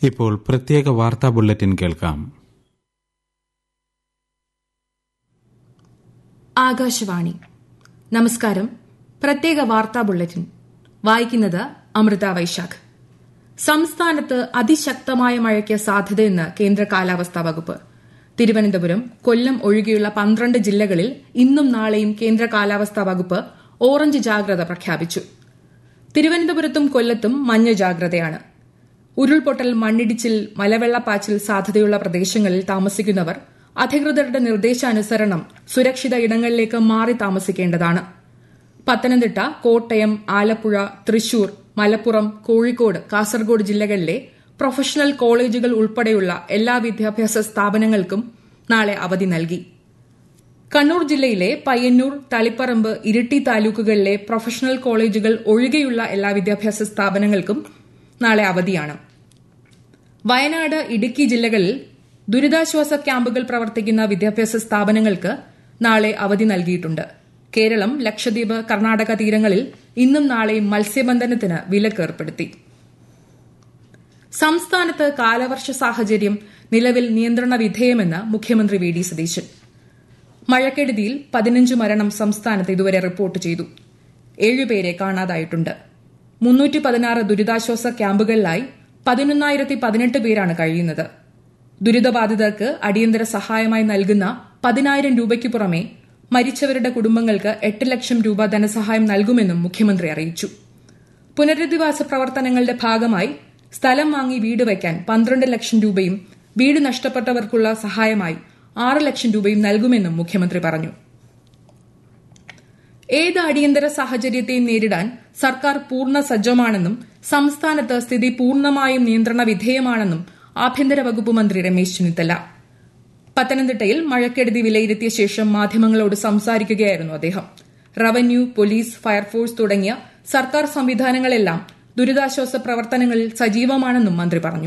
ഇപ്പോൾ പ്രത്യേക വാർത്താ ബുള്ളറ്റിൻ കേൾക്കാം ആകാശവാണി നമസ്കാരം പ്രത്യേക വാർത്താ ബുള്ളറ്റിൻ വായിക്കുന്നത് അമൃത വൈശാഖ് സംസ്ഥാനത്ത് അതിശക്തമായ മഴയ്ക്ക് സാധ്യതയെന്ന് കേന്ദ്ര കാലാവസ്ഥാ വകുപ്പ് തിരുവനന്തപുരം കൊല്ലം ഒഴികെയുള്ള പന്ത്രണ്ട് ജില്ലകളിൽ ഇന്നും നാളെയും കേന്ദ്ര കാലാവസ്ഥാ വകുപ്പ് ഓറഞ്ച് ജാഗ്രത പ്രഖ്യാപിച്ചു തിരുവനന്തപുരത്തും കൊല്ലത്തും മഞ്ഞ ജാഗ്രതയാണ് ഉരുൾപൊട്ടൽ മണ്ണിടിച്ചിൽ മലവെള്ളപ്പാച്ചിൽ സാധ്യതയുള്ള പ്രദേശങ്ങളിൽ താമസിക്കുന്നവർ അധികൃതരുടെ നിർദ്ദേശാനുസരണം സുരക്ഷിത ഇടങ്ങളിലേക്ക് മാറി താമസിക്കേണ്ടതാണ് പത്തനംതിട്ട കോട്ടയം ആലപ്പുഴ തൃശൂർ മലപ്പുറം കോഴിക്കോട് കാസർഗോഡ് ജില്ലകളിലെ പ്രൊഫഷണൽ കോളേജുകൾ ഉൾപ്പെടെയുള്ള എല്ലാ വിദ്യാഭ്യാസ സ്ഥാപനങ്ങൾക്കും നാളെ അവധി നൽകി കണ്ണൂർ ജില്ലയിലെ പയ്യന്നൂർ തളിപ്പറമ്പ് ഇരിട്ടി താലൂക്കുകളിലെ പ്രൊഫഷണൽ കോളേജുകൾ ഒഴികെയുള്ള എല്ലാ വിദ്യാഭ്യാസ സ്ഥാപനങ്ങൾക്കും നാളെ അവധിയാണ് വയനാട് ഇടുക്കി ജില്ലകളിൽ ദുരിതാശ്വാസ ക്യാമ്പുകൾ പ്രവർത്തിക്കുന്ന വിദ്യാഭ്യാസ സ്ഥാപനങ്ങൾക്ക് നാളെ അവധി നൽകിയിട്ടുണ്ട് കേരളം ലക്ഷദ്വീപ് കർണാടക തീരങ്ങളിൽ ഇന്നും നാളെയും മത്സ്യബന്ധനത്തിന് വിലക്കേർപ്പെടുത്തി സംസ്ഥാനത്ത് കാലവർഷ സാഹചര്യം നിലവിൽ നിയന്ത്രണ വിധേയമെന്ന് മുഖ്യമന്ത്രി വി ഡി സതീശൻ മഴക്കെടുതിയിൽ പതിനഞ്ച് മരണം സംസ്ഥാനത്ത് ഇതുവരെ റിപ്പോർട്ട് ചെയ്തു ഏഴുപേരെ കാണാതായിട്ടുണ്ട് മുന്നൂറ്റി പതിനാറ് ദുരിതാശ്വാസ ക്യാമ്പുകളിലായി പതിനൊന്നായിരത്തി പതിനെട്ട് പേരാണ് കഴിയുന്നത് ദുരിതബാധിതർക്ക് അടിയന്തര സഹായമായി നൽകുന്ന പതിനായിരം രൂപയ്ക്ക് പുറമെ മരിച്ചവരുടെ കുടുംബങ്ങൾക്ക് എട്ട് ലക്ഷം രൂപ ധനസഹായം നൽകുമെന്നും മുഖ്യമന്ത്രി അറിയിച്ചു പുനരധിവാസ പ്രവർത്തനങ്ങളുടെ ഭാഗമായി സ്ഥലം വാങ്ങി വീട് വയ്ക്കാൻ പന്ത്രണ്ട് ലക്ഷം രൂപയും വീട് നഷ്ടപ്പെട്ടവർക്കുള്ള സഹായമായി ആറ് ലക്ഷം രൂപയും നൽകുമെന്നും മുഖ്യമന്ത്രി പറഞ്ഞു ഏത് അടിയന്തര സാഹചര്യത്തെയും നേരിടാൻ സർക്കാർ പൂർണ്ണ സജ്ജമാണെന്നും സംസ്ഥാനത്ത് സ്ഥിതി പൂർണ്ണമായും നിയന്ത്രണ വിധേയമാണെന്നും ആഭ്യന്തര വകുപ്പ് മന്ത്രി രമേശ് ചെന്നിത്തല പത്തനംതിട്ടയിൽ മഴക്കെടുതി വിലയിരുത്തിയ ശേഷം മാധ്യമങ്ങളോട് സംസാരിക്കുകയായിരുന്നു അദ്ദേഹം റവന്യൂ പോലീസ് ഫയർഫോഴ്സ് തുടങ്ങിയ സർക്കാർ സംവിധാനങ്ങളെല്ലാം ദുരിതാശ്വാസ പ്രവർത്തനങ്ങളിൽ സജീവമാണെന്നും മന്ത്രി പറഞ്ഞു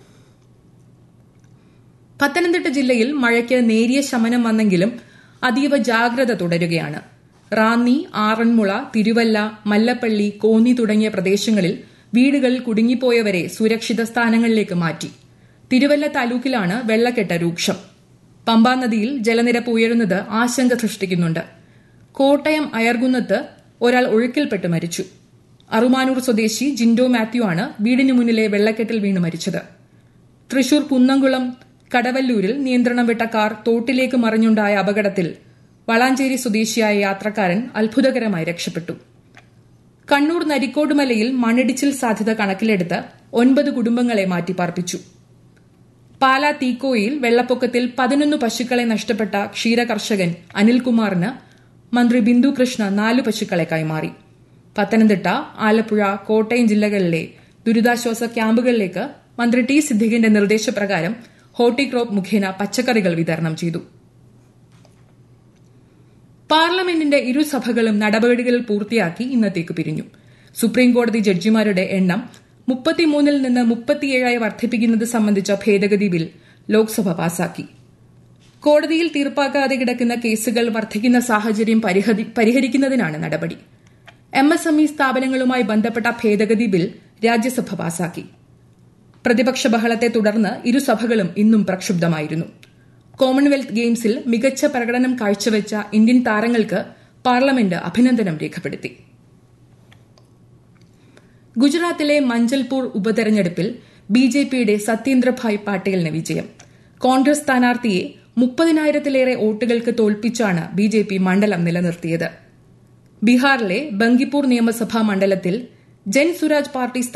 പത്തനംതിട്ട ജില്ലയിൽ മഴയ്ക്ക് നേരിയ ശമനം വന്നെങ്കിലും അതീവ ജാഗ്രത തുടരുകയാണ് റാന്നി ആറന്മുള തിരുവല്ല മല്ലപ്പള്ളി കോന്നി തുടങ്ങിയ പ്രദേശങ്ങളിൽ വീടുകളിൽ കുടുങ്ങിപ്പോയവരെ സുരക്ഷിത സ്ഥാനങ്ങളിലേക്ക് മാറ്റി തിരുവല്ല താലൂക്കിലാണ് വെള്ളക്കെട്ട് രൂക്ഷം പമ്പാ നദിയിൽ ജലനിരപ്പ് ഉയരുന്നത് ആശങ്ക സൃഷ്ടിക്കുന്നുണ്ട് കോട്ടയം അയർകുന്നത്ത് ഒരാൾ ഒഴുക്കിൽപ്പെട്ട് മരിച്ചു അറുമാനൂർ സ്വദേശി ജിൻഡോ മാത്യു ആണ് വീടിന് മുന്നിലെ വെള്ളക്കെട്ടിൽ വീണ് മരിച്ചത് തൃശൂർ കുന്നംകുളം കടവല്ലൂരിൽ നിയന്ത്രണം വിട്ട കാർ തോട്ടിലേക്ക് മറിഞ്ഞുണ്ടായ അപകടത്തിൽ വളാഞ്ചേരി സ്വദേശിയായ യാത്രക്കാരൻ അത്ഭുതകരമായി രക്ഷപ്പെട്ടു കണ്ണൂർ നരിക്കോടുമലയിൽ മണ്ണിടിച്ചിൽ സാധ്യത കണക്കിലെടുത്ത് ഒൻപത് കുടുംബങ്ങളെ മാറ്റിപ്പാർപ്പിച്ചു പാലാ തീക്കോയിൽ വെള്ളപ്പൊക്കത്തിൽ പതിനൊന്ന് പശുക്കളെ നഷ്ടപ്പെട്ട ക്ഷീരകർഷകൻ അനിൽകുമാറിന് മന്ത്രി ബിന്ദു കൃഷ്ണ നാല് പശുക്കളെ കൈമാറി പത്തനംതിട്ട ആലപ്പുഴ കോട്ടയം ജില്ലകളിലെ ദുരിതാശ്വാസ ക്യാമ്പുകളിലേക്ക് മന്ത്രി ടി സിദ്ദിഖിന്റെ നിർദ്ദേശപ്രകാരം ഹോർട്ടിക്രോപ്പ് മുഖേന പച്ചക്കറികൾ വിതരണം ചെയ്തു പാർലമെന്റിന്റെ ഇരുസഭകളും നടപടികൾ പൂർത്തിയാക്കി ഇന്നത്തേക്ക് പിരിഞ്ഞു സുപ്രീംകോടതി ജഡ്ജിമാരുടെ എണ്ണം മുപ്പത്തിമൂന്നിൽ നിന്ന് മുപ്പത്തിയേഴായി വർദ്ധിപ്പിക്കുന്നത് സംബന്ധിച്ച ഭേദഗതി ബിൽ ലോക്സഭ പാസാക്കി കോടതിയിൽ തീർപ്പാക്കാതെ കിടക്കുന്ന കേസുകൾ വർദ്ധിക്കുന്ന സാഹചര്യം പരിഹരിക്കുന്നതിനാണ് നടപടി എംഎസ്എംഇ സ്ഥാപനങ്ങളുമായി ബന്ധപ്പെട്ട ഭേദഗതി ബിൽ രാജ്യസഭ പാസാക്കി പ്രതിപക്ഷ ബഹളത്തെ തുടർന്ന് ഇരുസഭകളും ഇന്നും പ്രക്ഷുബ്ധമായിരുന്നു കോമൺവെൽത്ത് ഗെയിംസിൽ മികച്ച പ്രകടനം കാഴ്ചവെച്ച ഇന്ത്യൻ താരങ്ങൾക്ക് പാർലമെന്റ് അഭിനന്ദനം രേഖപ്പെടുത്തി ഗുജറാത്തിലെ മഞ്ചൽപൂർ ഉപതെരഞ്ഞെടുപ്പിൽ ബിജെപിയുടെ സത്യേന്ദ്രഭായ് പാട്ടീലിന് വിജയം കോൺഗ്രസ് സ്ഥാനാർത്ഥിയെ മുപ്പതിനായിരത്തിലേറെ വോട്ടുകൾക്ക് തോൽപ്പിച്ചാണ് ബിജെപി മണ്ഡലം നിലനിർത്തിയത് ബീഹാറിലെ ബങ്കിപ്പൂർ നിയമസഭാ മണ്ഡലത്തിൽ ജൻ സുരാജ് പാർട്ടി